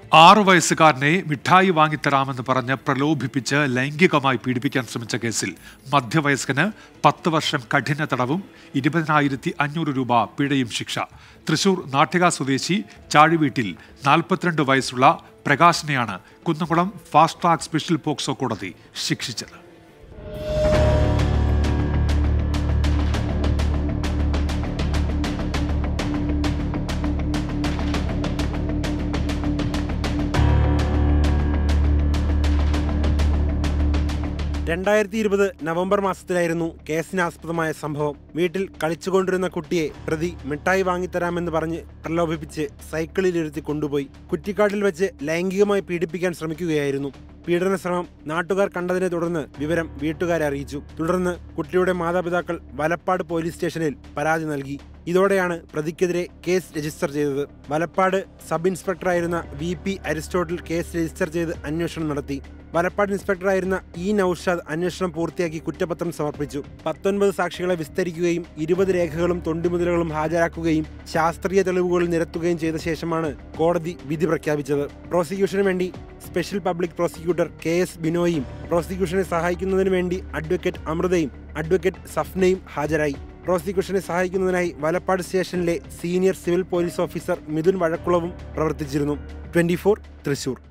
ആറു വയസ്സുകാരനെ മിഠായി വാങ്ങിത്തരാമെന്ന് പറഞ്ഞ് പ്രലോഭിപ്പിച്ച് ലൈംഗികമായി പീഡിപ്പിക്കാൻ ശ്രമിച്ച കേസിൽ മധ്യവയസ്കന് പത്ത് വർഷം കഠിന തടവും ഇരുപതിനായിരത്തി അഞ്ഞൂറ് രൂപ പിഴയും ശിക്ഷ തൃശൂർ നാട്ടിക സ്വദേശി ചാഴിവീട്ടിൽ നാൽപ്പത്തിരണ്ട് വയസ്സുള്ള പ്രകാശിനെയാണ് Kunnamkulam fast track special POCSO കോടതി ശിക്ഷിച്ചത് രണ്ടായിരത്തി ഇരുപത് നവംബർ മാസത്തിലായിരുന്നു കേസിനാസ്പദമായ സംഭവം വീട്ടിൽ കളിച്ചുകൊണ്ടിരുന്ന കുട്ടിയെ പ്രതി മിഠായി വാങ്ങിത്തരാമെന്ന് പറഞ്ഞ് പ്രലോഭിപ്പിച്ച് സൈക്കിളിലിരുത്തി കൊണ്ടുപോയി കുറ്റിക്കാട്ടിൽ വെച്ച് ലൈംഗികമായി പീഡിപ്പിക്കാൻ ശ്രമിക്കുകയായിരുന്നു പീഡന ശ്രമം നാട്ടുകാർ കണ്ടതിനെ തുടർന്ന് വിവരം വീട്ടുകാരെ അറിയിച്ചു തുടർന്ന് കുട്ടിയുടെ മാതാപിതാക്കൾ വലപ്പാട് പോലീസ് സ്റ്റേഷനിൽ പരാതി നൽകി ഇതോടെയാണ് പ്രതിക്കെതിരെ കേസ് രജിസ്റ്റർ ചെയ്തത് വലപ്പാട് സബ് ഇൻസ്പെക്ടറായിരുന്ന V P Aristotle case register ചെയ്ത് അന്വേഷണം നടത്തി വലപ്പാട് ഇൻസ്പെക്ടറായിരുന്ന ഇ നൌഷാദ് അന്വേഷണം പൂർത്തിയാക്കി കുറ്റപത്രം സമർപ്പിച്ചു പത്തൊൻപത് സാക്ഷികളെ വിസ്തരിക്കുകയും ഇരുപത് രേഖകളും തൊണ്ടിമുതലുകളും ഹാജരാക്കുകയും ശാസ്ത്രീയ തെളിവുകൾ നിരത്തുകയും ചെയ്ത ശേഷമാണ് കോടതി വിധി പ്രഖ്യാപിച്ചത് പ്രോസിക്യൂഷന് വേണ്ടി special public prosecutor K S ബിനോയും പ്രോസിക്യൂഷനെ സഹായിക്കുന്നതിന് വേണ്ടി അഡ്വക്കേറ്റ് അമൃതയും അഡ്വക്കേറ്റ് സഫ്നയും ഹാജരായി പ്രോസിക്യൂഷനെ സഹായിക്കുന്നതിനായി വലപ്പാട് സ്റ്റേഷനിലെ senior civil police officer Mithun വഴക്കുളവും പ്രവർത്തിച്ചിരുന്നു ട്വന്റി തൃശൂർ